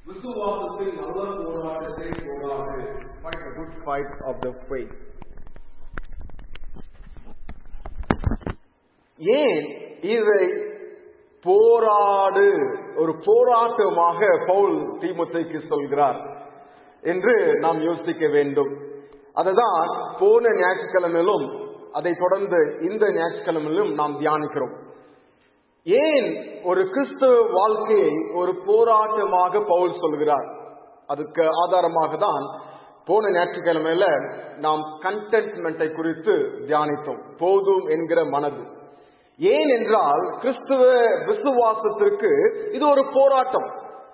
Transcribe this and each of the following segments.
விசுவாசத்தின் நல்ல போராட்டத்தை போராடு Fight the good fight of the faith. ஏன் இதை போராடு ஒரு போராட்டமாக பவுல் தீமுத்தைக்கு சொல்கிறார் என்று நாம் யோசிக்க வேண்டும் அதுதான் போன ஞாயிற்றுக்கிழமையிலும் அதை தொடர்ந்து இந்த ஞாயிற்றுக்கிழமையிலும் நாம் தியானிக்கிறோம் ஏன் ஒரு கிறிஸ்துவ வாழ்க்கையை ஒரு போராட்டமாக பவுல் சொல்கிறார் அதுக்கு ஆதாரமாக தான் போன ஞாயிற்றுக்கிழமையில நாம் கண்டென்ட்மெண்ட்டை குறித்து தியானித்தோம் போதும் என்கிற மனது ஏன் என்றால் கிறிஸ்துவ விசுவாசத்திற்கு இது ஒரு போராட்டம்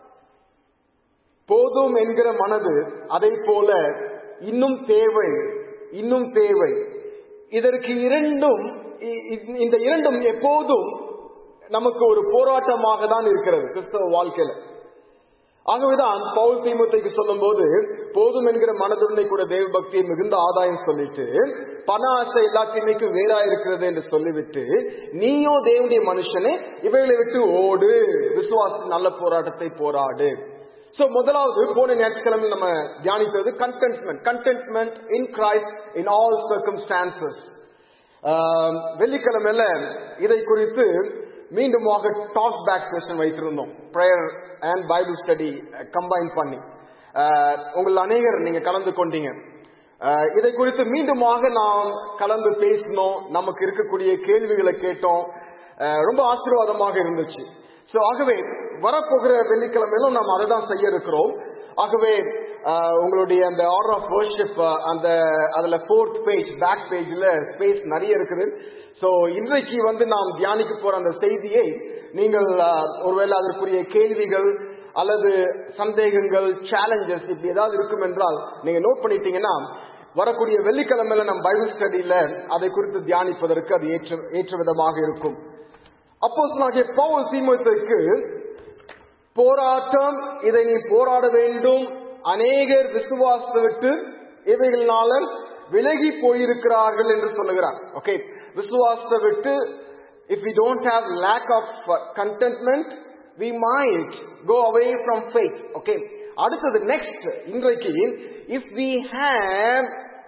போதும் என்கிற மனது அதை போல இன்னும் தேவை இன்னும் தேவை இதற்கு இரண்டும் இ- இ- இந்த இரண்டும் எப்போதும் நமக்கு ஒரு போராட்டமாக தான் இருக்கிறது கிறிஸ்தவ வாழ்க்கையில ஆகவேதான் பவுல் தீமுத்தைக்கு சொல்லும் போது போதும் என்கிற மனதுடனே கூட தேவ பக்தியை மிகுந்த ஆதாயம் சொல்லிட்டு பண ஆசை எல்லா தீமைக்கும் வேறா இருக்கிறது என்று சொல்லிவிட்டு நீயோ தேவனுடைய மனுஷனே இவைகளை விட்டு ஓடு விசுவாச நல்ல போராட்டத்தை போராடு சோ முதலாவது போன ஞாயிற்றுக்கிழமை நம்ம தியானித்தது contentment contentment in Christ in all circumstances வெள்ளிக்கிழமையில இதை குறித்து மீண்டுமாக டாக் பேக் செஷன் வைத்திருந்தோம் prayer and Bible study combine பண்ணி அஹ், உங்கள் அநேகர் நீங்க கலந்து கொண்டீங்க அஹ், இதை குறித்து மீண்டுமாக நாம் கலந்து பேசினோம் நமக்கு இருக்கக்கூடிய கேள்விகளை கேட்டோம் அஹ், ரொம்ப ஆசீர்வாதமாக இருந்துச்சு சோ ஆகவே வரப்போகிற வெள்ளிக்கிழமையிலும் நாம் அதை தான் செய்ய இருக்கிறோம் ஆகவே அஹ், உங்களுடைய அந்த ஆர்டர் ஆஃப் வர்ஷிப் அந்த அதுல ஃபோர்த் பேஜ் பேக் பேஜ்ல ஸ்பேஸ் நிறைய இருக்குது சோ இன்றைக்கு வந்து நாம் தியானிக்க போற அந்த செய்தியை நீங்கள் அஹ், ஒருவேளை அதற்குரிய கேள்விகள் அல்லது சந்தேகங்கள் சேலஞ்சஸ் இப்படி ஏதாவது இருக்கும் என்றால் நீங்க நோட் பண்ணிட்டீங்கன்னா வரக்கூடிய வெள்ளிக்கிழமையில நம் பைபிள் ஸ்டடியில அதை குறித்து தியானிப்பதற்கு அது ஏற்ற ஏற்ற விதமாக இருக்கும் அப்போஸ்தலனாகிய பவுல் தீமோத்தேயுக்கு போராட்டம் இதை நீ போராட வேண்டும் அநேகர் விசுவாசத்தை விட்டு இவைகளினால விலகி போயிருக்கிறார்கள் என்று சொல்லுகிறார் ஓகே விசுவாசத்தை விட்டு if we don't have lack of contentment we might go away from faith okay அடுத்தது நெக்ஸ்ட் இன்றைக்கு if we have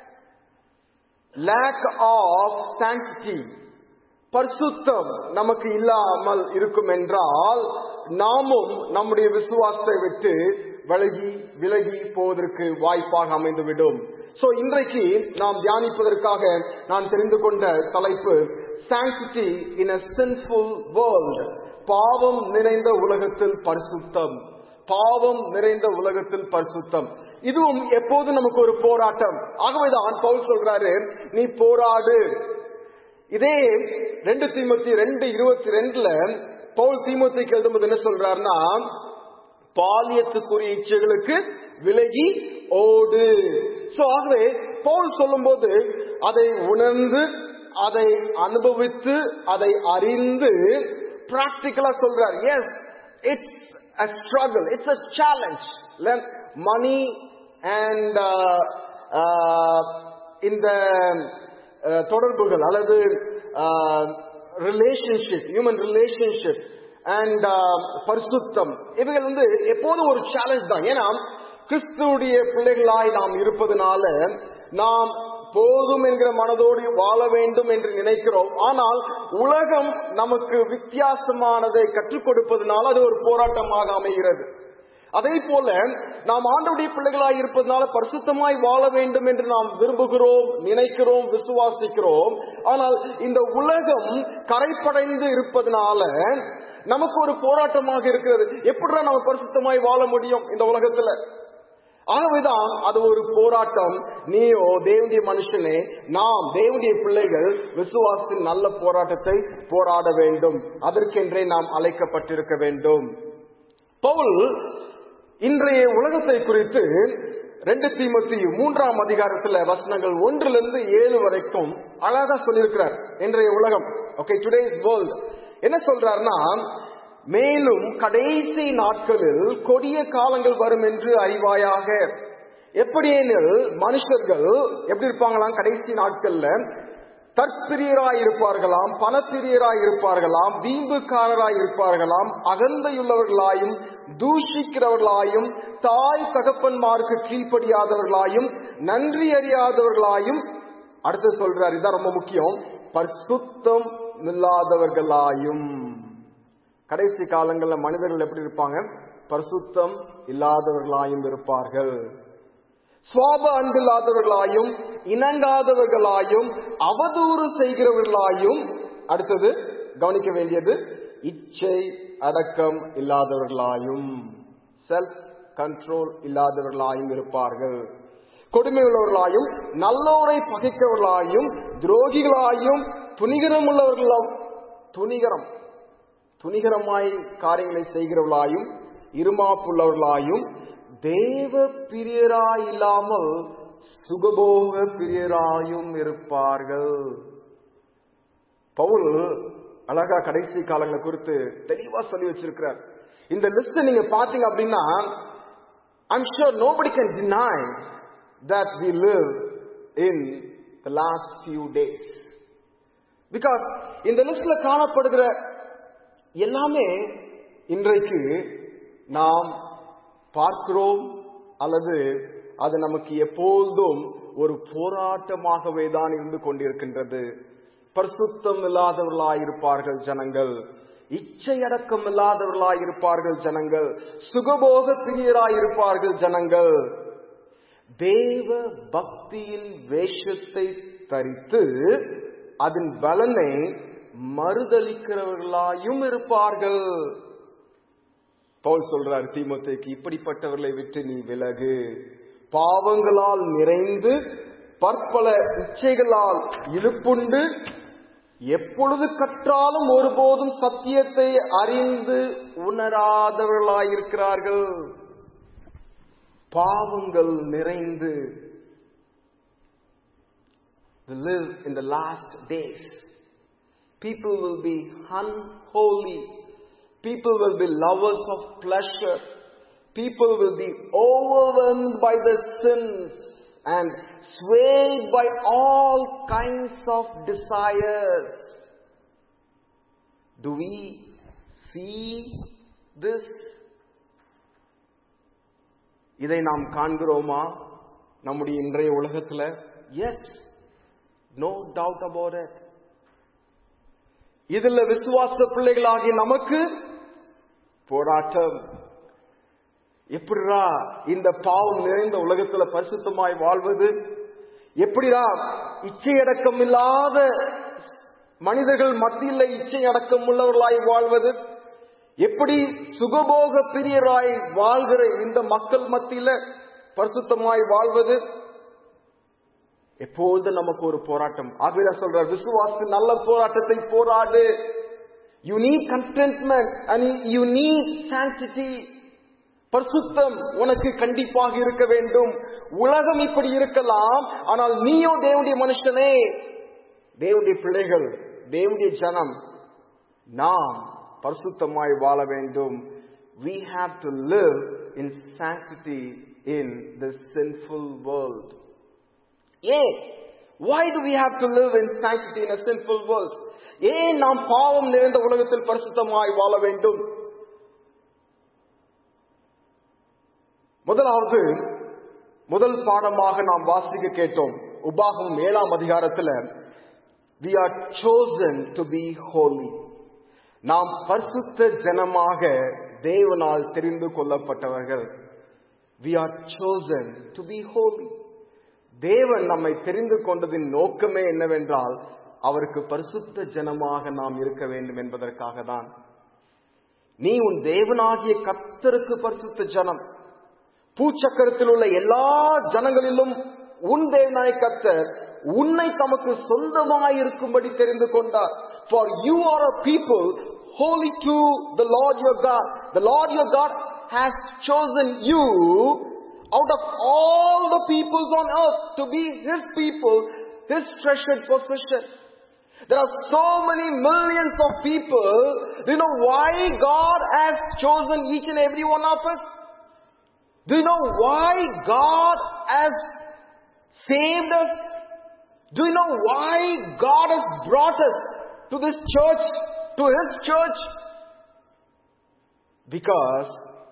lack of sanctity பரிசுத்தம் நமக்கு இல்லாமல் இருக்கும் என்றால் நாமும் நம்முடைய விசுவாசத்தை விட்டு விலகி விலகி போவதற்கு வாய்ப்பாக அமைந்துவிடும் சோ இன்றைக்கு நாம் தியானிப்பதற்காக நான் தெரிந்து கொண்ட தலைப்பு sanctity in a sinful world பாவம் நிறைந்த உலகத்தில் பரிசுத்தம் பாவம் நிறைந்த உலகத்தில் பரிசுத்தம் இதுவும் எப்போது நமக்கு ஒரு போராட்டம் ஆகவேதான் பவுல் சொல்றாரு நீ போராடு இதே ரெண்டு தீமத்தி ரெண்டு இருபத்தி ரெண்டுல பவுல் தீமத்திக்கு எழுதும்போது என்ன சொல்றாருன்னா பாலியத்துக்குரிய இச்சைகளுக்கு விலகி ஓடு சோ ஆகவே பவுல் சொல்லும்போது அதை உணர்ந்து அதை அனுபவித்து அதை அறிந்து பிராக்டிக்கலா சொல்றார் yes it's a struggle it's a challenge money and uh, uh, இந்த அஹ், தொடர்புகள் அல்லது ரிலேஷன்ஷிப் ஹியூமன் ரிலேஷன்ஷிப் அண்ட் பரிசுத்தம் இவைகள் வந்து எப்போதும் ஒரு சேலஞ்ச் தான் ஏன்னா கிறிஸ்துவுடைய பிள்ளைகளாய் நாம் இருப்பதனால நாம் போதும் என்கிற மனதோடு வாழ வேண்டும் என்று நினைக்கிறோம் ஆனால் உலகம் நமக்கு வித்தியாசமானதை கற்றுக் கொடுப்பதனால அது ஒரு போராட்டமாக அமைகிறது அதே போல நாம் ஆண்டவுடைய பிள்ளைகளாய் இருப்பதனால பரிசுத்தமாய் வாழ வேண்டும் என்று நாம் விரும்புகிறோம் நினைக்கிறோம் விசுவாசிக்கிறோம் ஆனால் இந்த உலகம் கரைப்படைந்து இருப்பதனால நமக்கு ஒரு போராட்டமாக இருக்கிறது எப்படிடா நம்ம பரிசுத்தமாய் வாழ முடியும் இந்த உலகத்துல ஆகவேதான் அது ஒரு போராட்டம் நீயோ தேவனுடைய மனுஷனே நாம் தேவனுடைய பிள்ளைகள் விசுவாசத்தின் நல்ல போராட்டத்தை போராட வேண்டும் அதற்கென்றே நாம் அழைக்கப்பட்டிருக்க வேண்டும் பவுல் இன்றைய உலகத்தை குறித்து ரெண்டு தீமத்தி மூன்றாம் அதிகாரத்துல வசனங்கள் ஒன்றிலிருந்து ஏழு வரைக்கும் அழகா சொல்லியிருக்கிறார் இன்றைய உலகம் ஓகே டுடேஸ் வேர்ல்ட் என்ன சொல்றாருன்னா மேலும் கடைசி நாட்களில் கொடிய காலங்கள் வரும் என்று அறிவாயாக எப்படியெனில் மனுஷர்கள் எப்படி இருப்பாங்களாம் கடைசி நாட்கள்ல தற்பிரியராய் இருப்பார்களாம் பணப்பிரியராய் இருப்பார்களாம் வீம்புக்காரராய் இருப்பார்களாம் அகந்தையுள்ளவர்களாயும் தூஷிக்கிறவர்களாயும் தாய் தகப்பன்மாருக்கு கீழ்ப்படியாதவர்களாயும் நன்றி அறியாதவர்களாயும் அடுத்து சொல்றார் இதான் ரொம்ப முக்கியம் பரிசுத்தம் இல்லாதவர்களாயும் கடைசி காலங்கள்ல மனிதர்கள் எப்படி இருப்பாங்க பரிசுத்தம் இல்லாதவர்களாயும் இருப்பார்கள் சுவாப அன்பில்லாதவர்களாயும் இணங்காதவர்களாயும் அவதூறு செய்கிறவர்களாயும் அடுத்தது கவனிக்க வேண்டியது இச்சை அடக்கம் இல்லாதவர்களாயும் செல்ஃப் கண்ட்ரோல் இல்லாதவர்களாயும் இருப்பார்கள் கொடுமை உள்ளவர்களாயும் நல்லோரை பகைக்கவர்களாயும் துரோகிகளாயும் துணிகரம் உள்ளவர்களாம் துணிகரம் துணிகரமாய் காரியங்களை செய்கிறவர்களாயும் இருமாப்புள்ளவர்களாயும் தேவ பிரியராய் இல்லாமல் சுகபோக பிரியராயும் இருப்பார்கள் பவுல் அழகா கடைசி காலங்களை குறித்து தெளிவா சொல்லி வச்சிருக்கிறார் இந்த லிஸ்ட் நீங்க பாத்தீங்க அப்படின்னா I'm sure nobody can deny that we live in the last few days because இந்த லிஸ்ட்ல காணப்படுகிற எல்லாமே இன்றைக்கு நாம் பார்க்கிறோம் அல்லது அது நமக்கு எப்பொழுதும் ஒரு போராட்டமாகவே தான் இருந்து கொண்டிருக்கின்றது பரிசுத்தம் இல்லாதவர்களாயிருப்பார்கள் ஜனங்கள் இச்சை அடக்கம் இல்லாதவர்களாயிருப்பார்கள் ஜனங்கள் சுகபோக பிரியராயிருப்பார்கள் ஜனங்கள் தேவ பக்தியின் வேஷத்தை தரித்து அதன் பலனை மறுதளிக்கிறவர்களாயும் இருப்பார்கள் பவுல் சொல்றார் தீமத்தைக்கு இப்படிப்பட்டவர்களை விட்டு நீ விலகு பாவங்களால் நிறைந்து பற்பல இச்சைகளால் இழுப்புண்டு எப்பொழுது கற்றாலும் ஒருபோதும் சத்தியத்தை அறிந்து உணராதவர்களாயிருக்கிறார்கள் பாவங்கள் நிறைந்து we live in the last days. People will be unholy. People will be lovers of pleasure. People will be overwhelmed by the sins and swayed by all kinds of desires. Do we see this? இதை நாம் காண்கிறோமா நம்முடைய இன்றைய உலகத்துல yes no doubt about it இதுல விசுவாச பிள்ளைகளாகிய நமக்கு போராட்டம் எப்படிடா இந்த பாவம் நிறைந்த உலகத்துல பரிசுத்தமாய் வாழ்வது எப்படிடா இச்சை அடக்கம் இல்லாத மனிதர்கள் மத்தியில் இச்சை அடக்கம் உள்ளவர்களாய் வாழ்வது எப்படி சுகபோக பிரியராய் வாழ்கிற இந்த மக்கள் மத்தியில பரிசுத்தமாய் வாழ்வது எப்போது நமக்கு ஒரு போராட்டம் ஆகவே சொல்ற விசுவாச நல்ல போராட்டத்தை போராடு you need contentment and you need sanctity பரிசுத்தம் உனக்கு கண்டிப்பாக இருக்க வேண்டும் உலகம் இப்படி இருக்கலாம் ஆனால் நீயோ தேவனுடைய மனுஷனே தேவனுடைய பிள்ளைகள் தேவனுடைய ஜனம் நாம் பரிசுத்தமாய் வாழ வேண்டும் we have to live in sanctity in this sinful world ஏன் why do we have to live in sanctity in a sinful world ஏன் நாம் பாவம் நிறைந்த உலகத்தில் பரிசுத்தமாய் வாழ வேண்டும் முதலாவது முதல் பாடமாக நாம் வாசிக்க கேட்டோம் உபாகம் ஏழாம் அதிகாரத்துல we are chosen to be holy நாம் பரிசுத்த ஜனமாக தேவனால் தெரிந்து கொள்ளப்பட்டவர்கள் we are chosen to be holy தேவன் நம்மை தெரிந்து கொண்டதின் நோக்கமே என்னவென்றால் அவருக்கு பரிசுத்த ஜனமாக நாம் இருக்க வேண்டும் என்பதற்காக தான் நீ உன் தேவனாகிய கத்தருக்கு பரிசுத்த ஜனம் பூச்சக்கரத்தில் உள்ள எல்லா ஜனங்களிலும் உன் தேவனாய கத்தர் உன்னை தமக்கு சொந்தமாய் இருக்கும்படி தெரிந்து கொண்டார் for you are a people holy to the Lord your God. The Lord your God has chosen you out of all the peoples on earth to be His people, His treasured possession. There are so many millions of people. Do you know why God has chosen each and every one of us? Do you know why God has saved us? Do you know why God has brought us to this church, to His church? Because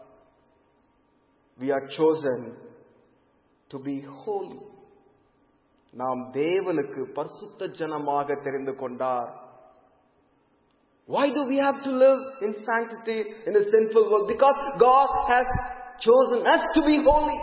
we are chosen to be holy. நாம் தேவனுக்கு பரிசுத்த ஜனமாக தெரிந்து கொண்டார் Why do we have to live in sanctity in a sinful world? Because God has chosen us to be holy.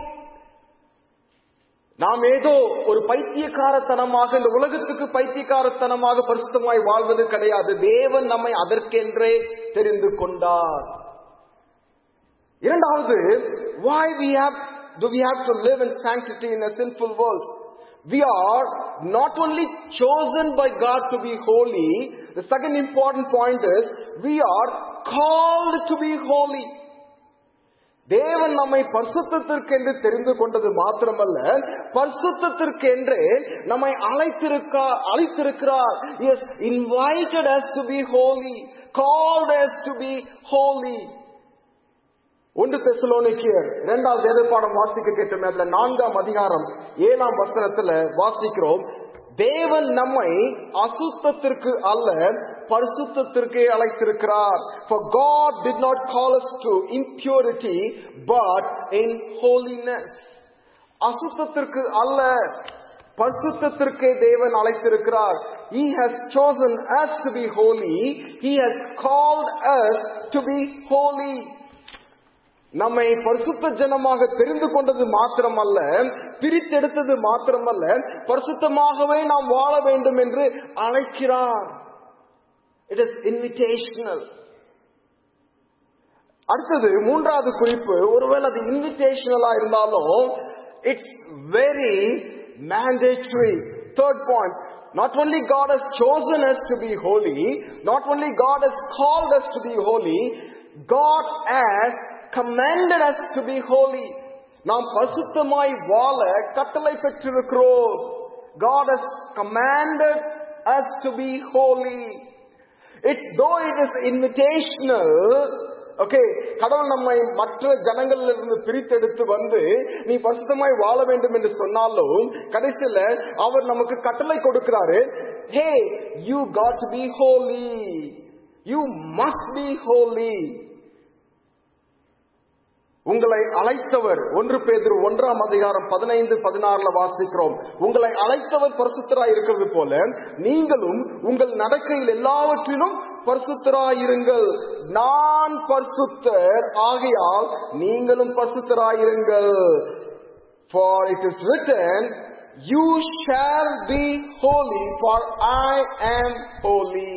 நாம் ஏதோ ஒரு பைத்தியக்காரத்தனமாக இந்த உலகத்துக்கு பைத்தியக்காரத்தனமாக பரிசுத்தமாய் வாழ்வது கிடையாது தேவன் நம்மை அதற்கென்றே தெரிந்து கொண்டார் இரண்டாவது why we have do we have to live in sanctity in a sinful world we are not only chosen by God to be holy the second important point is we are called to be holy தேவன் நம்மை பரிசுத்தத்திற்கென்று தெரிந்து கொண்டது மாத்திரமல்ல பரிசுத்தத்திற்கென்று நம்மை அழைத்திருக்கா அழைத்திருக்கிறார் yes invited us to be holy called us to be holy ஒன்று தெசலோனிக்கியர் இரண்டாவது வேதப்பாடம் வாசிக்க கேட்டோமே அதுல நான்காம் அதிகாரம் ஏழாம் வசனத்துல வாசிக்கிறோம் தேவன் நம்மை அசுத்தத்திற்கு அல்ல பரிசுத்தத்திற்கே அழைத்திருக்கிறார் for god did not call us to impurity but in holiness அசுத்தத்திற்கு அல்ல பரிசுத்தத்திற்கே தேவன் அழைத்திருக்கிறார் he has chosen us to be holy he has called us to be holy நம்மை பரிசுத்த ஜனமாக தெரிந்து கொண்டது மாத்திரமல்ல பிரித்தெடுத்தது மாத்திரமல்ல பரிசுத்தமாகவே நாம் வாழ வேண்டும் என்று அழைக்கிறார் இட் இஸ் இன்விடேஷனல் அடுத்தது மூன்றாவது குறிப்பு ஒருவேளை அது இன்விடேஷனலா இருந்தாலும் it's very mandatory third point Not only God has chosen us to be holy, not only God has called us to be holy, God has commanded us to be holy. நாம் பரிசுத்தமாய் வாழ கட்டளை பெற்றிருக்கிறோம் God has commanded us to be holy. It though it is invitational, okay கடவுள் நம்மை மற்ற ஜனங்கள்ல இருந்து பிரித்தெடுத்து வந்து நீ பரிசுத்தமாய் வாழ வேண்டும் என்று சொன்னாலும் கடைசியில அவர் நமக்கு கட்டளை கொடுக்கிறாரு hey you got be holy you must be holy உங்களை அழைத்தவர் ஒன்று பேதர் ஒன்றாம் அதிகாரம் பதினைந்து பதினாறுல வாசிக்கிறோம் உங்களை அழைத்தவர் பரிசுத்தராய் இருக்கிறது போல நீங்களும் உங்கள் நடக்கையில் எல்லாவற்றிலும் பரிசுத்தராயிருங்கள் நான் பரிசுத்தர் ஆகையால் நீங்களும் பரிசுத்தராயிருங்கள் For it is written, You shall be holy, for I am holy.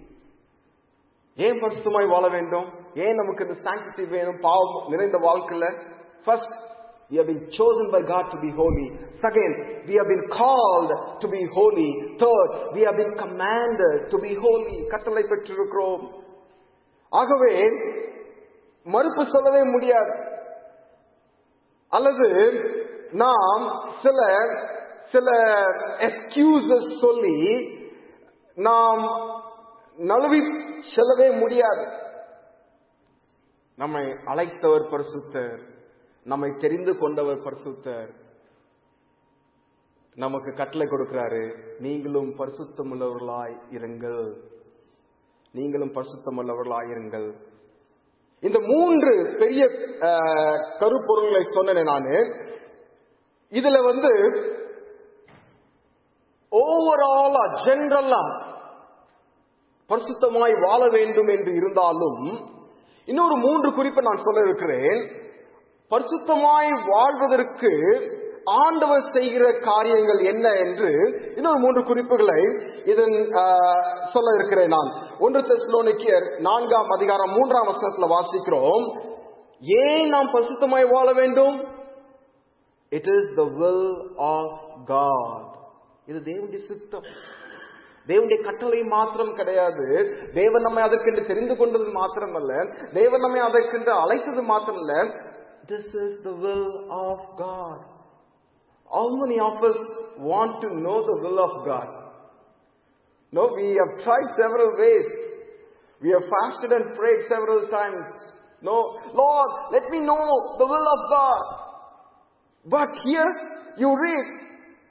ஏன் பரிசுத்தமாய் வாழ வேண்டும் ஏன் நமக்கு இந்த சாங்கிட்டி வேணும் பாவம் நிறைந்த வாழ்க்கையில first We have been chosen by God to be holy. Second, we have been called to be holy. Third, we have been commanded to be holy. கட்டளை பெற்றிருக்கிறோம் ஆகவே மறுப்பு சொல்லவே முடியாது அல்லது நாம் சில சில எக்ஸ்கியூசஸ் சொல்லி நாம் நழுவி செல்லவே முடியாது நம்மை அழைத்தவர் பரிசுத்தர் நம்மை தெரிந்து கொண்டவர் பரிசுத்தர் நமக்கு கட்டளை கொடுக்கிறாரு நீங்களும் பரிசுத்தமுள்ளவர்களாய் இருங்கள் நீங்களும் பரிசுத்தமுள்ளவர்களாய் இருங்கள் இந்த மூன்று பெரிய அஹ், கருப்பொருள்களை சொன்னேன் நானு இதுல வந்து ஓவராலா ஜெனரலா பரிசுத்தமாய் வாழ வேண்டும் என்று இருந்தாலும் இன்னொரு மூன்று குறிப்பை நான் சொல்ல இருக்கிறேன் பரிசுத்தமாய் வாழ்வதற்கு ஆண்டவர் செய்கிற காரியங்கள் என்ன என்று இன்னொரு மூன்று குறிப்புகளை இதன் ஆஹ், சொல்ல இருக்கிறேன் நான் ஒன்று தெஸ்லோனிக்கியர் நான்காம் அதிகாரம் மூன்றாம் வசனத்துல வாசிக்கிறோம் ஏன் நாம் பரிசுத்தமாய் வாழ வேண்டும் it is the will of God இது தேவனுடைய சித்தம் தேவனுடைய கட்டளை மாத்திரம் கிடையாது தேவன் நம்மை அதற்கென்று தெரிந்து கொண்டது மாத்திரமல்ல தேவன் நம்மை அதற்கென்று அழைத்தது மாத்திரமல்ல this is the will of God How many of us want to know the will of God? No, we have tried several ways. We have fasted and prayed several times. No, Lord, let me know the will of God. But here you read,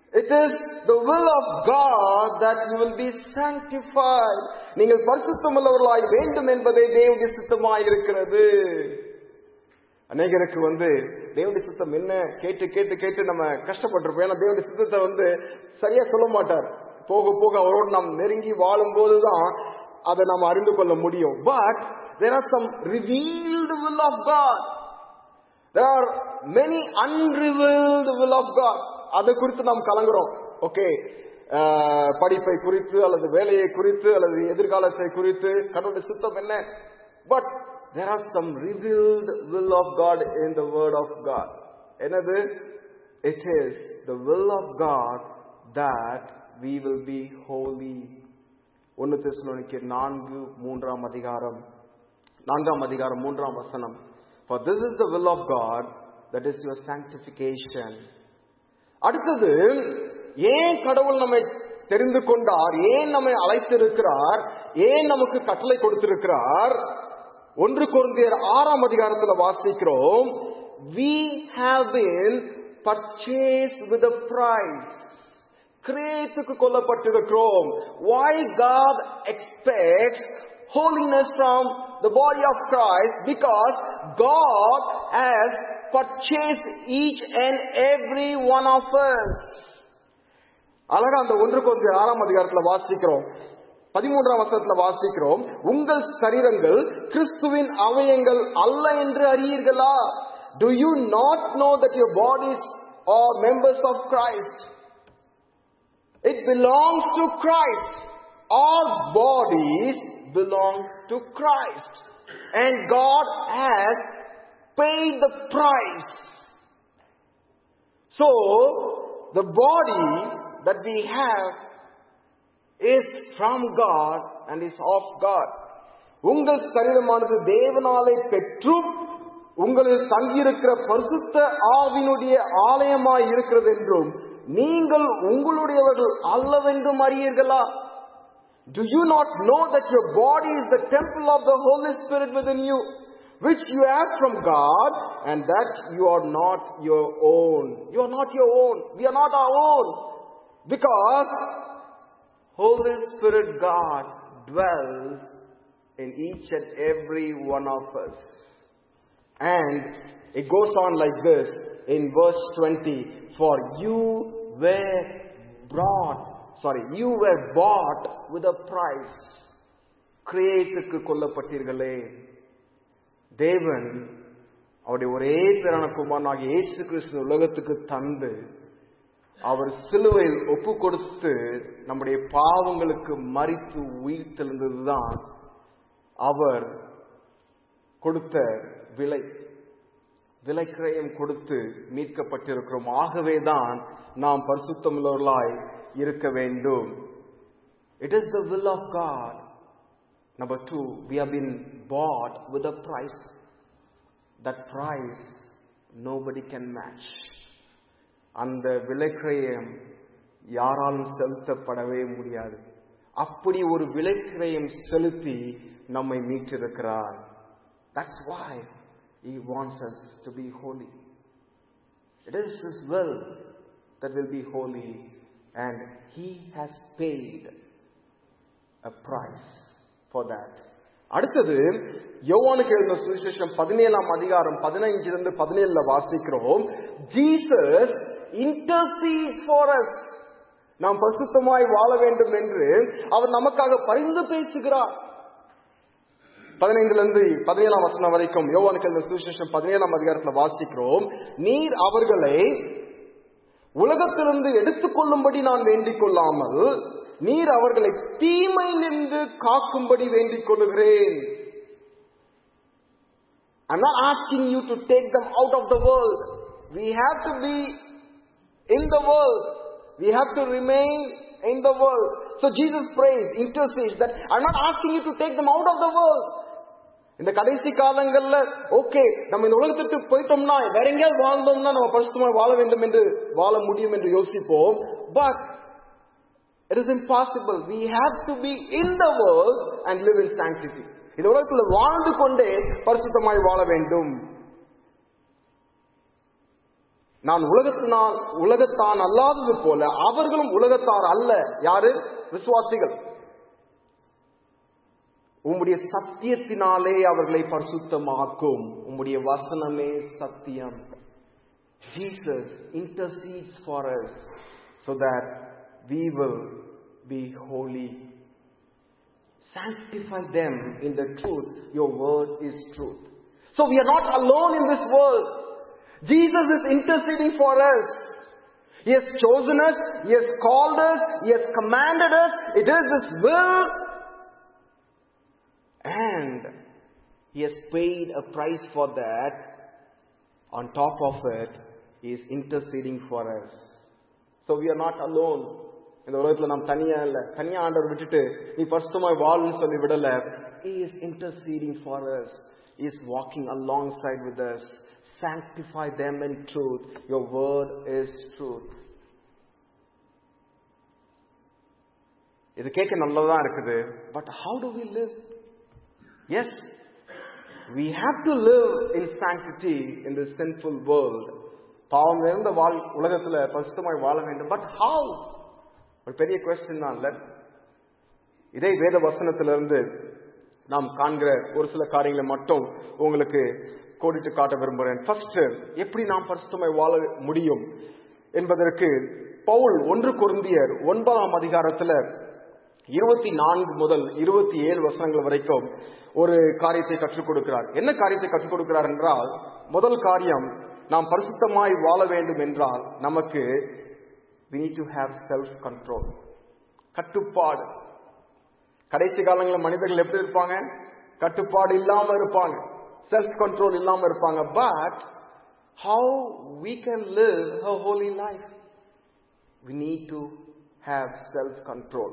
It is the will of God that you will be sanctified. நீங்கள் பரிசுத்தமுள்ளவர்களாய் வேண்டும் என்பதே தேவனுடைய சித்தமாய் இருக்கிறது அநேகருக்கு வந்து தேவனுடைய சித்தம் என்ன கேட்டு கேட்டு கேட்டு நம்ம கஷ்டப்பட்டிருப்போம் ஏன்னா தேவனுடைய சித்தத்தை வந்து சரியா சொல்ல மாட்டார் போக போக அவரோடு நாம் நெருங்கி வாழும் போதுதான் அதை நாம் அறிந்து கொள்ள முடியும் but there are some revealed will of God there are many unrevealed will of God அதை குறித்து நாம் கலங்குறோம் ஓகே படிப்பை குறித்து அல்லது வேலையை குறித்து அல்லது எதிர்காலத்தை குறித்து கடவுளுடைய சித்தம் என்ன but there are some revealed will of God in the word of God. என்னது it is the will of God that we will be holy. ஒன்னு தெசலோனிக்கு நான்கு மூன்றாம் அதிகாரம் நான்காம் அதிகாரம் மூன்றாம் வசனம் for this is the will of God that is your sanctification அடுத்தது ஏன் கடவுள் நம்மை தெரிந்து கொண்டார் ஏன் நம்மை அழைத்திருக்கிறார் ஏன் நமக்கு கட்டளை கொடுத்திருக்கிறார் ஒன்று குருந்தியர் ஆறாம் அதிகாரத்துல வாசிக்கிறோம் we have been purchased with a price கிரேத்துக்கு கொல்லப்பட்டிருக்கிறோம் why god expects holiness from the body of christ because god has purchased each and every one of us அழகா அந்த ஒன்று கொஞ்சம் ஆறாம் அதிகாரத்துல வாசிக்கிறோம் பதிமூன்றாம் வசனத்துல வாசிக்கிறோம் உங்கள் சரீரங்கள் கிறிஸ்துவின் அவயங்கள் அல்ல என்று அறியீர்களா do you not know that your bodies are members of Christ it belongs to Christ all bodies belong to Christ and God has paid the price. So, the body that we have is from God and is of God. உங்கள் சரீரமானது தேவனாலே பெற்றும் உங்களில் தங்கியிருக்கிற பரிசுத்த ஆவினுடைய ஆலயமாய் இருக்கிறது என்றும் நீங்கள் உங்களுடையவர்கள் அல்லவென்றும் அறியீர்களா Do you not know that your body is the temple of the Holy Spirit within you, which you have from God, and that you are not your own? You are not your own. We are not our own. Because Holy Spirit God dwells in each and every one of us. And it goes on like this in verse 20 For you were brought, sorry, you were bought with a price. கிரேத்துக்கு கொல்லப்பட்டீர்களே தேவன் அவருடைய ஒரே பிறன குமாரனாகிய இயேசு கிறிஸ்து உலகத்துக்கு தந்து அவர் சிலுவையில் ஒப்பு கொடுத்து நம்முடைய பாவங்களுக்கு மறித்து உயிர் தெளிந்ததுதான் அவர் கொடுத்த விலை விலைக்கிரயம் கொடுத்து மீட்கப்பட்டிருக்கிறோம் ஆகவேதான் நாம் பரிசுத்தமுள்ளவர்களாய் இருக்க வேண்டும் it is the will of God number two we have been bought with a price that price nobody can match அந்த விலைக்கிரயம் யாராலும் செலுத்தப்படவே முடியாது அப்படி ஒரு விலைக்கிரயம் செலுத்தி நம்மை மீட்டிருக்கிறார் That's why He wants us to be holy. It is His will that will be holy, and He has paid a price for that. அடுத்தது யோவானுக்கு எழுதின சுவிசேஷம் பதினேழாம் அதிகாரம் பதினைஞ்சிலிருந்து பதினேழுல வாசிக்கிறோம் ஜீசஸ் இன்டர்சீட் ஃபார் அஸ் நாம் பரிசுத்தமாய் வாழ வேண்டும் என்று அவர் நமக்காக பரிந்து பேசுகிறார் பதினைந்துல இருந்து பதினேழாம் வசனம் வரைக்கும் யோவானுக்கு எழுதின சுவிசேஷம் பதினேழாம் அதிகாரத்துல வாசிக்கிறோம் நீர் அவர்களை உலகத்திலிருந்து எடுத்துக்கொள்ளும்படி நான் வேண்டிக் கொள்ளாமல் நீர் அவர்களை தீமை நின்று காக்கும்படி வேண்டிக் கொள்ளுகிறேன் I'm not asking you to take them out of the world. We have to be in the world. We have to remain in the world. So Jesus prays, intercedes that I'm not asking you to take them out of the world. இந்த கடைசி காலங்கள்ல okay நம்ம இந்த உலகத்துக்கு போயிட்டோம்னா வேற எங்கேயாவது வாழ்ந்தோம்னா நம்ம பரிசுத்தமா வாழ வேண்டும் என்று வாழ முடியும் என்று யோசிப்போம் but it is impossible we have to be in the world and live in sanctity இந்த உலகத்துல வாழ்ந்து கொண்டே பரிசுத்தமாய் வாழ வேண்டும் நான் உலகத்தினால் உலகத்தான் அல்லாதது போல அவர்களும் உலகத்தார் அல்ல யாரு விசுவாசிகள் உம்முடைய சத்தியத்தினாலே அவர்களை பரிசுத்தமாக்கும் உம்முடைய வசனமே சத்தியம் Jesus intercedes for us so that we will be holy. Sanctify them in the truth. Your word is truth. So we are not alone in this world. Jesus is interceding for us. He has chosen us. He has called us. He has commanded us. It is His will. And He has paid a price for that. On top of it, He is interceding for us. So we are not alone. இந்த உலகத்துல நாம் தனியா இல்ல தனியா ஆண்டவர் விட்டுட்டு நீ பரிசுத்தமாய் வாழ்னு சொல்லி விடல He is interceding for us. He is walking alongside with us. Sanctify them in truth. Your word is truth. இது கேட்க நல்லதா இருக்குது but how do we live as we have to live in sanctity in this sinful world பாவம் நிறைந்த வாழ் உலகத்துல பரிசுத்தமாய் வாழ வேண்டும் பட் how ஒரு பெரிய கொஸ்டின் தான் இல்ல இதே வேத வசனத்திலிருந்து நாம் காண்கிற ஒரு சில காரியங்களை மட்டும் உங்களுக்கு கோடிட்டு காட்ட விரும்புகிறேன் ஃபர்ஸ்ட் எப்படி நாம் பரிசுத்தமாய் வாழ முடியும் என்பதற்கு பவுல் ஒன்று குருந்தியர் ஒன்பதாம் அதிகாரத்துல இருபத்தி நான்கு முதல் இருபத்தி ஏழு வசனங்கள் வரைக்கும் ஒரு காரியத்தை கற்றுக் கொடுக்கிறார் என்ன காரியத்தை கற்றுக் கொடுக்கிறார் என்றால் முதல் காரியம் நாம் பரிசுத்தமாய் வாழ வேண்டும் என்றால் நமக்கு we need to have self control கட்டுப்பாடு கடைசி காலங்களில் மனிதர்கள் எப்படி இருப்பாங்க கட்டுப்பாடு இல்லாம இருப்பாங்க செல்ஃப் கண்ட்ரோல் இல்லாம இருப்பாங்க but how we can live a holy life we need to have self control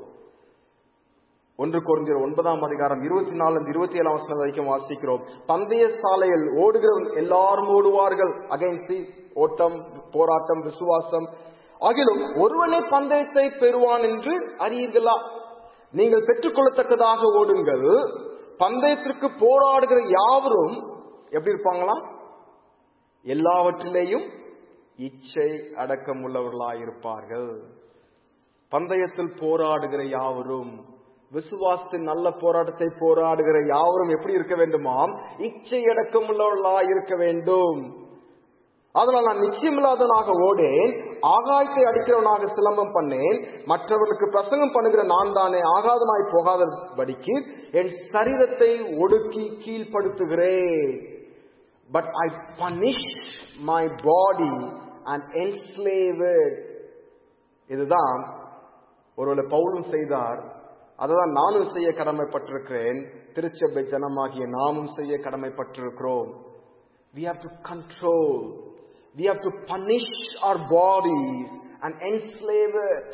ஒன்று குறைஞ்சர் ஒன்பதாம் அதிகாரம் இருபத்தி நாலு இருபத்தி ஏழாம் வருஷம் வரைக்கும் வாசிக்கிறோம் பந்தய சாலையில் ஓடுகிறவன் எல்லாரும் ஓடுவார்கள் அகைன்சி ஓட்டம் போராட்டம் விசுவாசம் ஆகிலும் ஒருவனே பந்தயத்தை பெறுவான் என்று அறியீர்களா நீங்கள் பெற்றுக்கொள்ளத்தக்கதாக ஓடுங்கள் பந்தயத்திற்கு போராடுகிற யாவரும் எப்படி இருப்பாங்களா எல்லாவற்றிலேயும் இச்சை அடக்கம் உள்ளவர்களாயிருப்பார்கள் பந்தயத்தில் போராடுகிற யாவரும் விசுவாசத்தின் நல்ல போராட்டத்தை போராடுகிற யாவரும் எப்படி இருக்க வேண்டுமாம் இச்சை அடக்கம் உள்ளவர்களா இருக்க வேண்டும் அதனால் நான் நிச்சயமில்லாதவனாக ஓடேன் ஆகாயத்தை அடிக்கிறவனாக சிலம்பம் பண்ணேன் மற்றவர்களுக்கு பிரசங்கம் பண்ணுகிற நான் தானே ஆகாதனாய் போகாதபடிக்கு என் சரீரத்தை ஒடுக்கி கீழ்ப்படுத்துகிறேன் but I punish my body and enslave இதுதான் ஒருவேளை பவுலும் செய்தார் அதுதான் நானும் செய்ய கடமைப்பட்டிருக்கிறேன் திருச்சபை ஜனமாகிய நாமும் செய்ய கடமைப்பட்டிருக்கிறோம் we have to control we have to punish our bodies and enslave it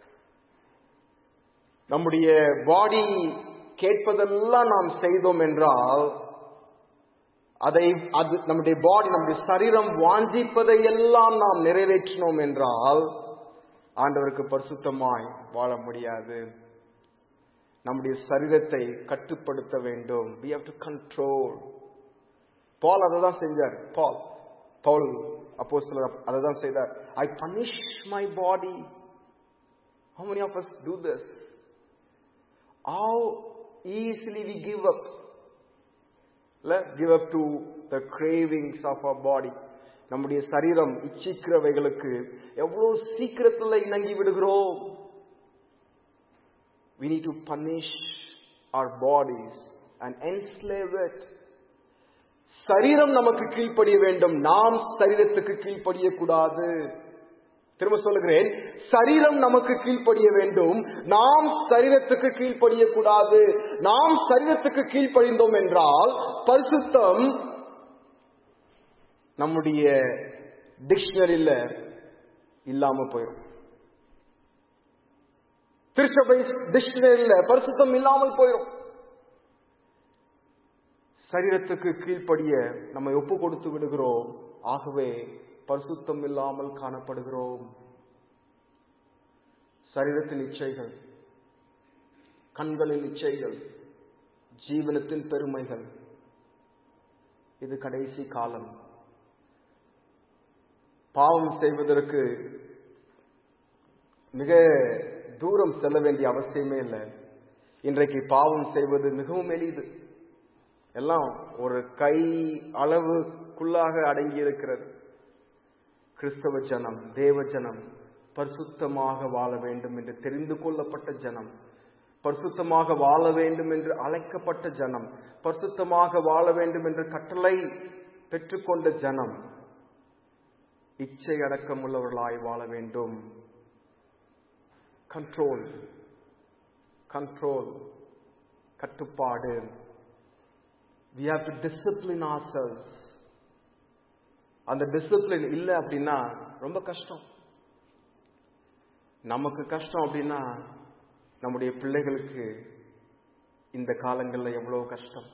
நம்முடைய பாடி கேட்பதெல்லாம் நாம் செய்தோம் என்றால் அதை அது நம்முடைய பாடி நம்முடைய சரீரம் வாஞ்சிப்பதை எல்லாம் நாம் நிறைவேற்றினோம் என்றால் ஆண்டவருக்கு பரிசுத்தமாய் வாழ முடியாது நம்முடைய சரீரத்தை கட்டுப்படுத்த வேண்டும் we have to control பால் அதை தான் செஞ்சார் பால் பவுல் அப்போ சிலர் அதை தான் செய்தார் I punish my body how many of us do this how easily we give up let give up to the cravings of our body நம்முடைய சரீரம் இச்சிக்கிறவைகளுக்கு எவ்வளவு சீக்கிரத்துல இணங்கி விடுகிறோம் we need to punish our bodies and enslave it சரீரம் நமக்கு கீழ்ப்படிய வேண்டும் நாம் சரீரத்துக்கு கீழ்ப்படிய கூடாது திரும்ப சொல்லுகிறேன் சரீரம் நமக்கு கீழ்ப்படிய வேண்டும் நாம் சரீரத்துக்கு கீழ்ப்படிய கூடாது நாம் சரீரத்துக்கு கீழ்ப்படிந்தோம் என்றால் பரிசுத்தம் நம்முடைய டிக்ஷனரியில இல்லாம போயிடும் திருச்சபை டிக்ஷனரியில பரிசுத்தம் இல்லாமல் போயிடும் சரீரத்துக்கு கீழ்ப்படிய நம்மை ஒப்பு கொடுத்து விடுகிறோம் ஆகவே பரிசுத்தம் இல்லாமல் காணப்படுகிறோம் சரீரத்தின் இச்சைகள் கண்களின் இச்சைகள் ஜீவனத்தின் பெருமைகள் இது கடைசி காலம் பாவம் செய்வதற்கு மிக தூரம் செல்ல வேண்டிய அவசியமே இல்லை இன்றைக்கு பாவம் செய்வது மிகவும் எளிது எல்லாம் ஒரு கை அளவுக்குள்ளாக அடங்கி இருக்கிறது கிறிஸ்தவ ஜனம் தேவ ஜனம் பரிசுத்தமாக வாழ வேண்டும் என்று தெரிந்து கொள்ளப்பட்ட ஜனம் பரிசுத்தமாக வாழ வேண்டும் என்று அழைக்கப்பட்ட ஜனம் பரிசுத்தமாக வாழ வேண்டும் என்று கட்டளை பெற்றுக்கொண்ட ஜனம் இச்சை அடக்கமுள்ளவர்களாய் வாழ வேண்டும் கண்ட்ரோல் கண்ட்ரோல் கட்டுப்பாடு we have to discipline ourselves அந்த டிசிப்ளின் இல்லை அப்படின்னா ரொம்ப கஷ்டம் நமக்கு கஷ்டம் அப்படின்னா நம்முடைய பிள்ளைகளுக்கு இந்த காலங்களில் எவ்வளவு கஷ்டம்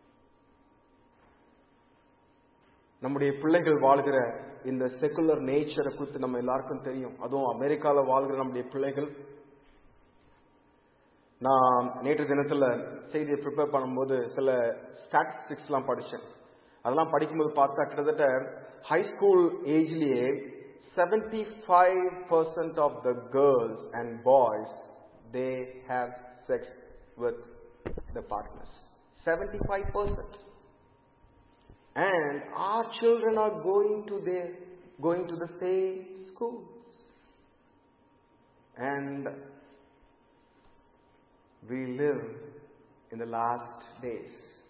நம்முடைய பிள்ளைகள் வாழ்கிற இந்த செகுலர் நேச்சரை குறித்து நம்ம எல்லாருக்கும் தெரியும் அதுவும் அமெரிக்காவில் வாழ்கிற நம்முடைய பிள்ளைகள் நான் நேற்று தினத்துல செய்தியை ப்ரிப்பேர் பண்ணும்போது சில ஸ்டாட்டிஸ்டிக்ஸ்லாம் படித்தேன் அதெல்லாம் படிக்கும்போது பார்த்தா கிட்டத்தட்ட ஹை ஸ்கூல் ஏஜ்லயே seventy five percent of the girls and boys they have sex with the partners seventy five percent And our children are going to their going to the same schools. And we live in the last days.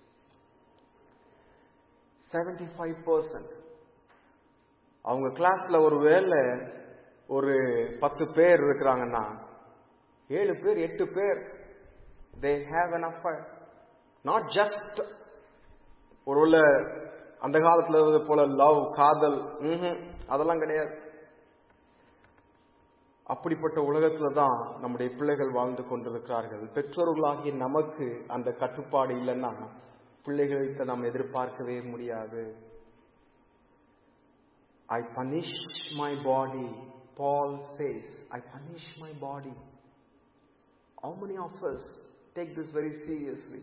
75% அவங்க கிளாஸ்ல ஒரு வேலை ஒரு பத்து பேர் இருக்கிறாங்கன்னா ஏழு பேர் எட்டு பேர் they have an affair not just ஒருவேளை அந்த காலத்துல இருந்தது போல லவ் காதல் ம்ஹும், அதெல்லாம் கிடையாது அப்படிப்பட்ட உலகத்துல தான் நம்முடைய பிள்ளைகள் வாழ்ந்து கொண்டிருக்கிறார்கள் பெற்றோர்களாகிய நமக்கு அந்த கட்டுப்பாடு இல்லைன்னா பிள்ளைகளுக்கு நாம் எதிர்பார்க்கவே முடியாது I punish my body Paul says I punish my body How many of us take this very seriously?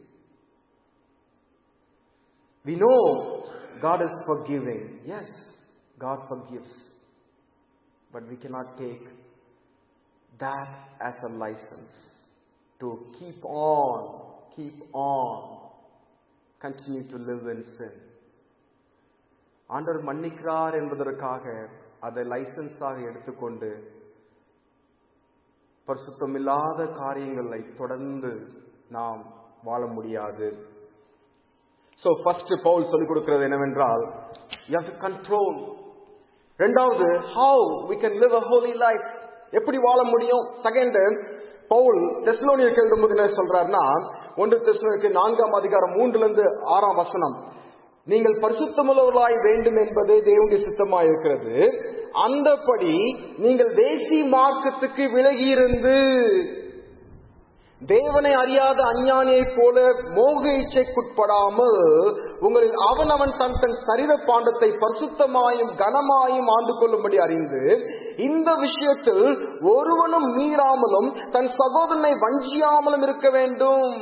We know God is forgiving. Yes, God forgives. But we cannot take that as a license to keep on, keep on, continue to live in sin. ஆண்டவர் மன்னிக்கிறார் என்பதற்காக அதை லைசன்ஸாக எடுத்துக்கொண்டு பரிசுத்தமில்லாத காரியங்களை தொடர்ந்து நாம் வாழ முடியாது so first Pavul சொல்லிக் கொடுக்கிறது என்னவென்றால் you have to control ரெண்டாவது how we can live a holy life எப்படி வாழ முடியும் செகண்ட் பவுல் தெஸ்லோனியருக்கு எழுதும்போது என்ன சொல்றாருன்னா ஒன்று தெஸ்லோனியருக்கு நான்காம் அதிகாரம் மூன்றுல இருந்து ஆறாம் வசனம் நீங்கள் பரிசுத்தமுள்ளவர்களாய் வேண்டும் என்பதே தேவனுடைய சித்தமாய் இருக்கிறது அந்தபடி நீங்கள் தேசி மார்க்கத்துக்கு விலகி இருந்து தேவனை அறியாத அஞ்ஞானியைப் போல மோக இச்சைக்குட்படாமல் உங்களில் அவனவன் தன் தன் சரீர பாண்டத்தை பரிசுத்தமாயும் கனமாயும் ஆண்டு கொள்ளும்படி அறிந்து இந்த விஷயத்தில் ஒருவனும் மீறாமலும் தன் சகோதரனை வஞ்சியாமலும் இருக்க வேண்டும்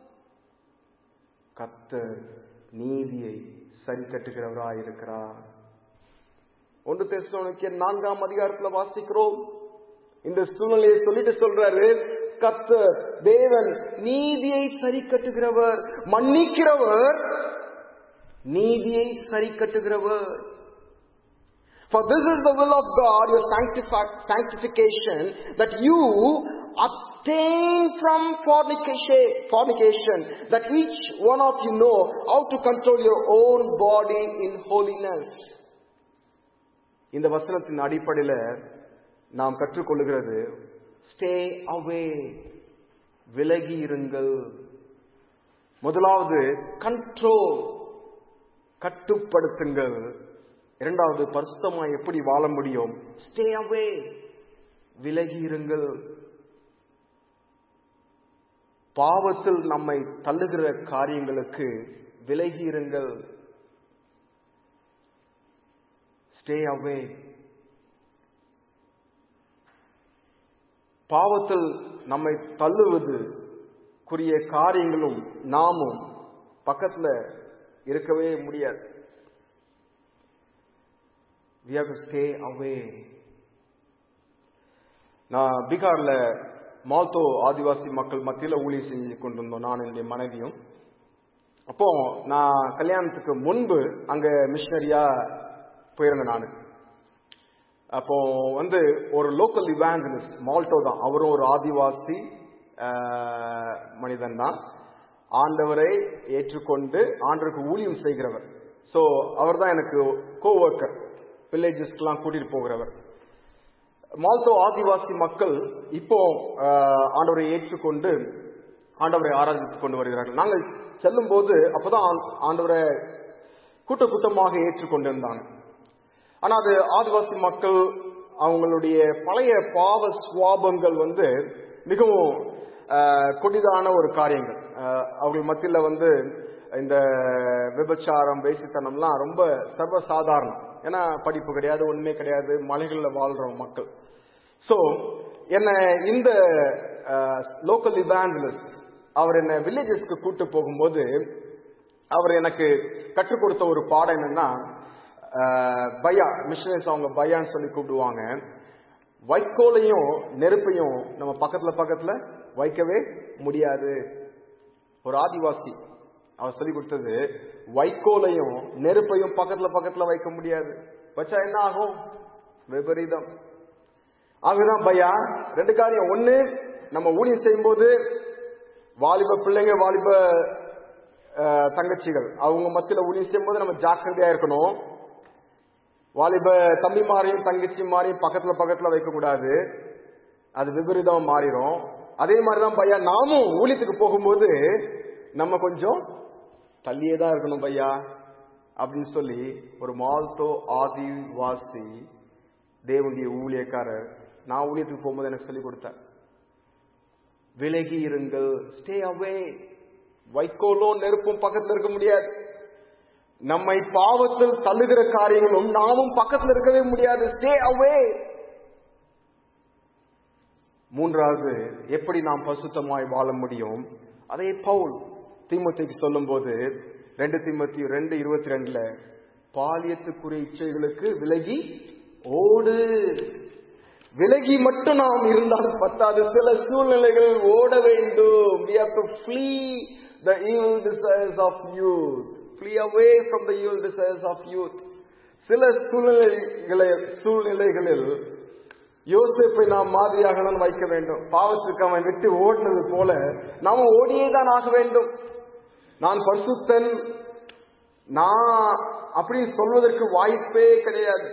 கத்தர் நீதியை சரி கட்டுகிறவராயிருக்கிறார் ஒன்று தேசனுக்கு நான்காம் அதிகாரத்துல வாசிக்கிறோம் இந்த சூழ்நிலையை சொல்லிட்டு சொல்றாரு கத்தர் தேவன் நீதியை சரி கட்டுகிறவர் மன்னிக்கிறவர் நீதியை சரி கட்டுகிறவர் For this is the will of God, your sanctifi- sanctification, that you abstain from fornication, fornication, that each one of you know how to control your own body in holiness. இந்த வசனத்தின் அடிப்படையில் நாம் கற்றுக்கொள்ளுகிறது ஸ்டே அவே விலகி இருங்கள் முதலாவது control கட்டுப்படுத்துங்கள் இரண்டாவது பரிசுத்தமா எப்படி வாழ முடியும் ஸ்டே அவே விலகி இருங்கள் பாவத்தில் நம்மை தள்ளுகிற காரியங்களுக்கு விலகி இருங்கள் ஸ்டே அவே பாவத்தில் நம்மை தள்ளுவது குறிய காரியங்களும் நாமும் பக்கத்துல இருக்கவே முடியாது we have to stay away நான் பீகார்ல மால்தோ ஆதிவாசி மக்கள் மத்தியில் ஊழியம் செஞ்சு கொண்டிருந்தோம் நான் என்னுடைய மனைவியும் அப்போ நான் கல்யாணத்துக்கு முன்பு அங்க மிஷினரியா போயிருந்தேன் நான் அப்போ வந்து ஒரு லோக்கல் இவாஞ்சலிஸ்ட் மால்டோ தான் அவரும் ஒரு ஆதிவாசி மனிதன் தான் ஆண்டவரை ஏற்றுக்கொண்டு ஆண்டவருக்கு ஊழியம் செய்கிறவர் ஸோ அவர் தான் எனக்கு கோ ஒர்க்கர் வில்லேஜஸ்க்கெல்லாம் கூட்டிட்டு போகிறவர் மால்தோ ஆதிவாசி மக்கள் இப்போ ஆஹ், ஆண்டவரை ஏற்றுக்கொண்டு ஆண்டவரை ஆராதித்துக் கொண்டு வருகிறார்கள் நாங்கள் செல்லும் போது அப்பதான் ஆண்- ஆண்டவரை கூட்ட கூட்டமாக ஏற்றுக்கொண்டிருந்தாங்க ஆனா அது ஆதிவாசி மக்கள் அவங்களுடைய பழைய பாவ சுவாபங்கள் வந்து மிகவும் ஆஹ், கொடிதான ஒரு காரியங்கள் ஆஹ், அவர்கள் மத்தியில் வந்து இந்த விபச்சாரம் வேசித்தனம்லாம் ரொம்ப சர்வசாதாரணம் ஏன்னா படிப்பு கிடையாது ஒண்ணுமே கிடையாது மலைகளில் வாழ்றோம் மக்கள் ஸோ என்ன இந்த லோக்கல் இவாஞ்சலிஸ்ட் அவர் என்ன வில்லேஜஸ்க்கு கூட்டு போகும்போது அவர் எனக்கு கற்றுக் கொடுத்த ஒரு பாடம் என்னன்னா அஹ், பையா மிஷனரிஸ் அவங்க பையான்னு சொல்லி கூப்பிடுவாங்க வைக்கோலையும் நெருப்பையும் நம்ம பக்கத்துல பக்கத்துல வைக்கவே முடியாது ஒரு ஆதிவாசி அவர் சொல்லி கொடுத்தது வைக்கோலையும் நெருப்பையும் பக்கத்துல பக்கத்துல வைக்க முடியாது வச்சா என்ன ஆகும் விபரீதம் ஆகுதான் பையா ரெண்டு காரியம் ஒண்ணு நம்ம ஊழியம் செய்யும்போது வாலிப பிள்ளைங்க வாலிப அஹ், தங்கச்சிகள் அவங்க மத்தியில ஊழியம் செய்யும்போது நம்ம ஜாக்கிரதையா இருக்கணும் வாலிப தம்பி மாறியும் தங்கச்சி மாறியும் பக்கத்துல பக்கத்துல வைக்க கூடாது அது விபரீதம் மாறிடும் அதே மாதிரிதான் பையா நாமும் ஊழியத்துக்கு போகும்போது நம்ம கொஞ்சம் தள்ளியே தான் இருக்கணும் பையா அப்படின்னு சொல்லி ஒரு மால்தோ ஆதிவாசி தேவனுடைய ஊழியக்காரர் நான் ஊழியத்துக்கு போகும்போது எனக்கு சொல்லி கொடுத்தார் விலகி இருங்கள் ஸ்டே அவே வைக்கோலும் நெருப்பும் பக்கத்துல இருக்க முடியாது நம்மை பாவத்தில் தள்ளுகிற காரியங்களும் நாமும் பக்கத்துல இருக்கவே முடியாது ஸ்டே அவே மூன்றாவது எப்படி நாம் பசுத்தமாய் வாழ முடியும் அதே பவுல் தீமோத்தேக்கு சொல்லும்போது ரெண்டு தீமோத்தி ரெண்டு இருபத்தி ரெண்டுல பாலியத்துக்குரிய இச்சைகளுக்கு விலகி ஓடு விலகி மட்டும் நாம் இருந்தால் பத்தாது சில சூழ்நிலைகளில் ஓட வேண்டும் we have to flee the evil desires of youth flee away from the evil desires of youth சில சூழ்நிலைகளை சூழ்நிலைகளில் யோசிப்பை நாம் மாதிரியாக தான் வைக்க வேண்டும் பாவத்துக்கு அவன் விட்டு ஓடினது போல நாம ஓடியே தான் ஆக வேண்டும் நான் பரிசுத்தன் நான் அப்படி சொல்வதற்கு வாய்ப்பே கிடையாது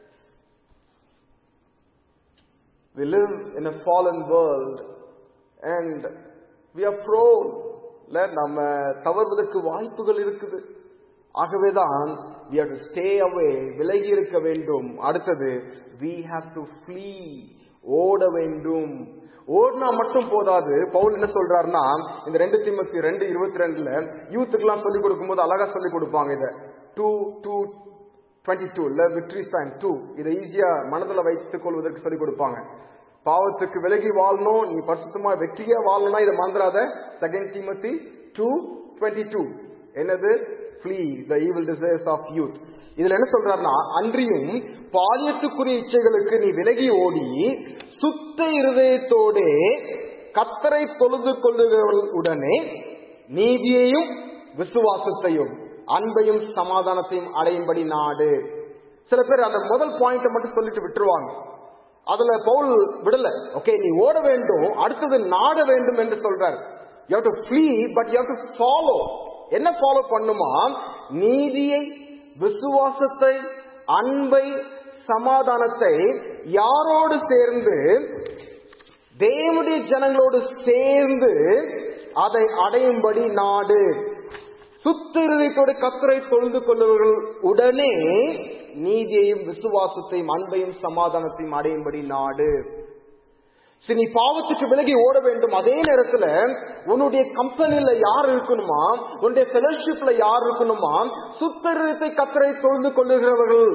We live in a fallen world and we are prone இல்ல நம்ம தவறுவதற்கு வாய்ப்புகள் இருக்குது ஆகவேதான் we have to stay away விலகி இருக்க வேண்டும் அடுத்தது we have to flee ஓட வேண்டும் ஓடினா மட்டும் போதாது பவுல் என்ன சொல்றாருன்னா இந்த ரெண்டு திமுத்தி ரெண்டு இருபத்தி ரெண்டுல யூத்துக்கெல்லாம் சொல்லி கொடுக்கும்போது அழகா சொல்லி கொடுப்பாங்க இத டூ டூ டுவெண்ட்டி டூ இல்ல விக்டரி சைன் டூ இதை ஈஸியா மனதில் வைத்துக் கொள்வதற்கு சொல்லி கொடுப்பாங்க பாவத்துக்கு விலகி வாழணும் நீ பரிசுத்தமா வெற்றியா வாழணும்னா இதை மறந்துடாத second Timothy two twenty two என்னது flee the evil desires of youth இதுல என்ன சொல்றாருன்னா அன்றியும் பாலியத்துக்குரிய இச்சைகளுக்கு நீ விலகி ஓடி சுத்த இருதயத்தோடே கத்தரை தொழுது கொள்ளுகிறவர்களுடனே நீதியையும் விசுவாசத்தையும் அன்பையும் சமாதானத்தையும் அடையும்படி நாடு சில பேர் அந்த முதல் பாயிண்ட மட்டும் சொல்லிட்டு விட்டுருவாங்க அதுல பவுல் விடல ஓகே நீ ஓட வேண்டும் அடுத்தது நாட வேண்டும் என்று சொல்றார் you have to flee but you have to follow என்ன ஃபாலோ பண்ணுமா நீதியை விசுவாசத்தை அன்பை சமாதானத்தை யாரோடு சேர்ந்து தேவனுடைய ஜனங்களோடு சேர்ந்து அதை அடையும்படி நாடு சுத்த இருதயத்தோடு கத்தரை தொழுது கொள்ளுவர்கள் உடனே நீதியையும் விசுவாசத்தையும் அன்பையும் சமாதானத்தையும் அடையும்படி நாடு சரி நீ பாவத்துக்கு விலகி ஓட வேண்டும் அதே நேரத்துல உன்னுடைய கம்பெனில யார் இருக்கணுமா உன்னுடைய ஃபெலோஷிப்ல யார் இருக்கணுமா சுத்த இருதயத்தை கத்தரை தொழுது கொள்ளுகிறவர்கள்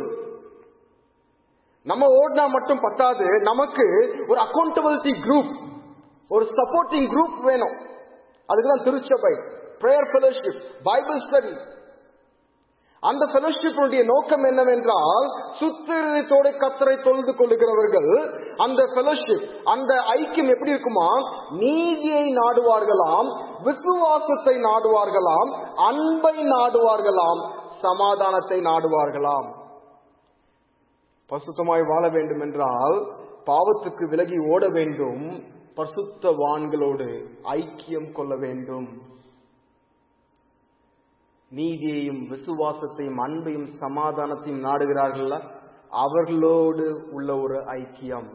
நம்ம ஓடினா மட்டும் பத்தாது நமக்கு ஒரு அக்கௌண்டபிலிட்டி குரூப் ஒரு சப்போர்ட்டிங் குரூப் வேணும் அதுக்குதான் திருச்சபை பிரேயர் ஃபெலோஷிப் பைபிள் ஸ்டடி அந்த ஃபெலோஷிப்புடைய நோக்கம் என்னவென்றால் சுத்திரத்தோட கத்தரை தொழுது கொள்ளுகிறவர்கள் அந்த ஃபெலோஷிப் அந்த ஐக்கியம் எப்படி இருக்குமா நீதியை நாடுவார்களாம் விசுவாசத்தை நாடுவார்களாம் அன்பை நாடுவார்களாம் சமாதானத்தை நாடுவார்களாம் பசுத்தமாய் வாழ வேண்டும் என்றால் பாவத்துக்கு விலகி ஓட வேண்டும் பசுத்தவான்களோடு ஐக்கியம் கொள்ள வேண்டும் நீதியையும் விசுவாசத்தையும் அன்பையும் சமாதானத்தையும் நாடுகிறார்களா அவர்களோடு உள்ள ஒரு ஐக்கியம்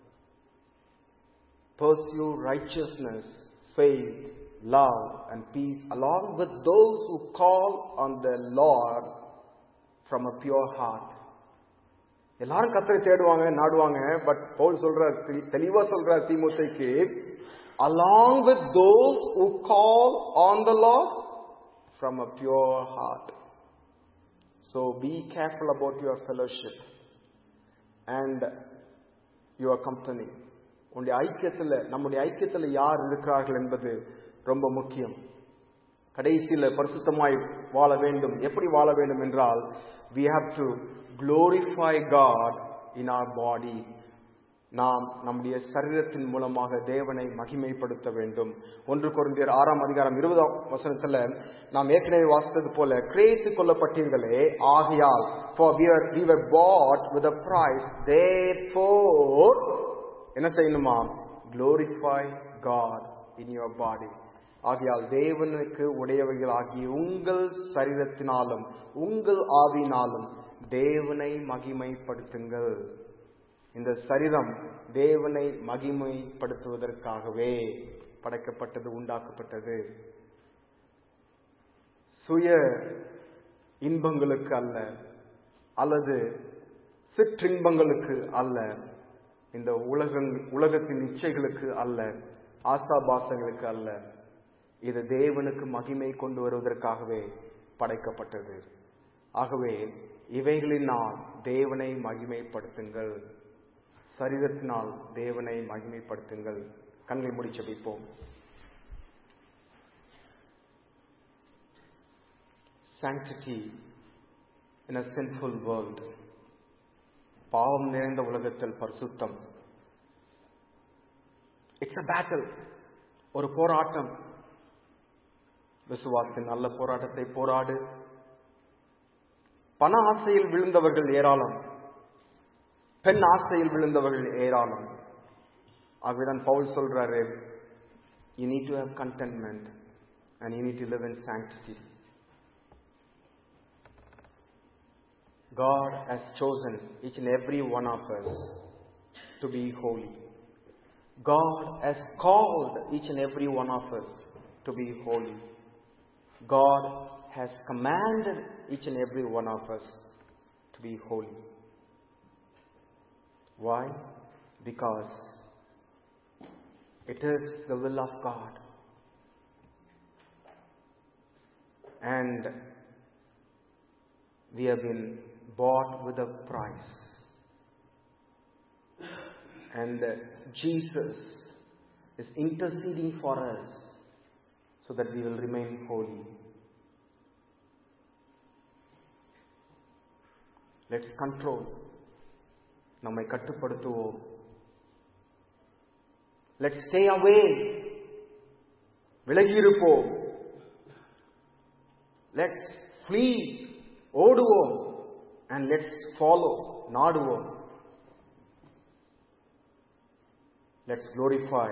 pursue righteousness, faith, love, and peace along with those who call on the Lord from a pure heart. எல்லாரும் கத்தரை தேடுவாங்க நாடுவாங்க பட் பவுல் சொல்றார் தெளி- தெளிவா சொல்றார் தீமுத்தைக்கு along with those who call on the Lord from a pure heart. So be careful about your fellowship and your company. உன்னுடைய ஐக்கியத்துல நம்முடைய ஐக்கியத்துல யார் இருக்கிறார்கள் என்பது ரொம்ப முக்கியம் கடைசியில பரிசுத்தமாய் வாழ வேண்டும் எப்படி வாழ வேண்டும் என்றால் we have to glorify God in our body நாம் நம்முடைய சரீரத்தின் மூலமாக தேவனை மகிமைப்படுத்த வேண்டும் ஒன்று குருந்தியர் ஆறாம் அதிகாரம் இருபதாம் வசனத்துல நாம் ஏற்கனவே வாசித்தது போல கிரேத்து கொள்ளப்பட்டீர்களே ஆகையால் for we were, we were bought with a price therefore என்ன செய்யணுமா glorify God in your body ஆகையால் தேவனுக்கு உடையவைகளாகிய உங்கள் சரீரத்தினாலும் உங்கள் ஆவினாலும் தேவனை மகிமைப்படுத்துங்கள் இந்த சரீரம் தேவனை மகிமைப்படுத்துவதற்காகவே படைக்கப்பட்டது உண்டாக்கப்பட்டது சுய இன்பங்களுக்கு அல்ல அல்லது சிற்றின்பங்களுக்கு அல்ல இந்த உலகங் உலகத்தின் இச்சைகளுக்கு அல்ல ஆசாபாசங்களுக்கு அல்ல இது தேவனுக்கு மகிமை கொண்டு வருவதற்காகவே படைக்கப்பட்டது ஆகவே இவைகளினால் தேவனை மகிமைப்படுத்துங்கள் சரீரத்தினால் தேவனை மகிமைப்படுத்துங்கள் கண்களை மூடி ஜெபிப்போம் sanctity in a sinful world பாவம் நிறைந்த உலகத்தில் பரிசுத்தம் இட்ஸ் a பேட்டில் ஒரு போராட்டம் விசுவாசத்தின் நல்ல போராட்டத்தை போராடு பண ஆசையில் விழுந்தவர்கள் ஏராளம் பெண் ஆசையில் விழுந்தவர்கள் ஏராளம் ஆகவேதான் பவுல் சொல்றாரு you need to have contentment and you need to live in sanctity God has chosen each and every one of us to be holy. God has called each and every one of us to be holy. God has commanded each and every one of us to be holy. Why? Because it is the will of God. And we have been bought with a price. And uh, Jesus is interceding for us so that we will remain holy. Let's control. நம்மை கட்டுப்படுத்துவோம் let stay away விலகியிருப்போம் let's flee ஓடுவோம் and let's follow நாடுவோம் let's glorify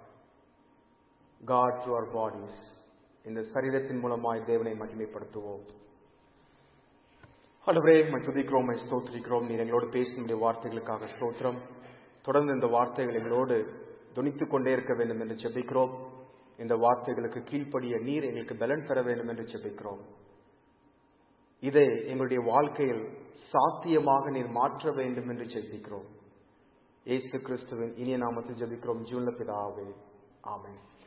God through our bodies இந்த சரீரத்தின் மூலமாய் தேவனை மகிமைப்படுத்துவோம் ஆண்டவரே உம்மை துதிக்கிறோம் உம்மை ஸ்தோத்திரிக்கிறோம் நீர் எங்களோடு பேசினுடைய வார்த்தைகளுக்காக ஸ்தோத்திரம் தொடர்ந்து இந்த வார்த்தைகள் எங்களோடு துணித்துக் கொண்டே இருக்க வேண்டும் என்று ஜெபிக்கிறோம் இந்த வார்த்தைகளுக்கு கீழ்ப்படிய நீர் எங்களுக்கு பலன் தர வேண்டும் என்று ஜெபிக்கிறோம் இதை எங்களுடைய வாழ்க்கையில் சாத்தியமாக நீர் மாற்ற வேண்டும் என்று ஜெபிக்கிறோம் இயேசு கிறிஸ்துவின் இனிய நாமத்தில் ஜெபிக்கிறோம் ஜீவன பிதாவே ஆமென்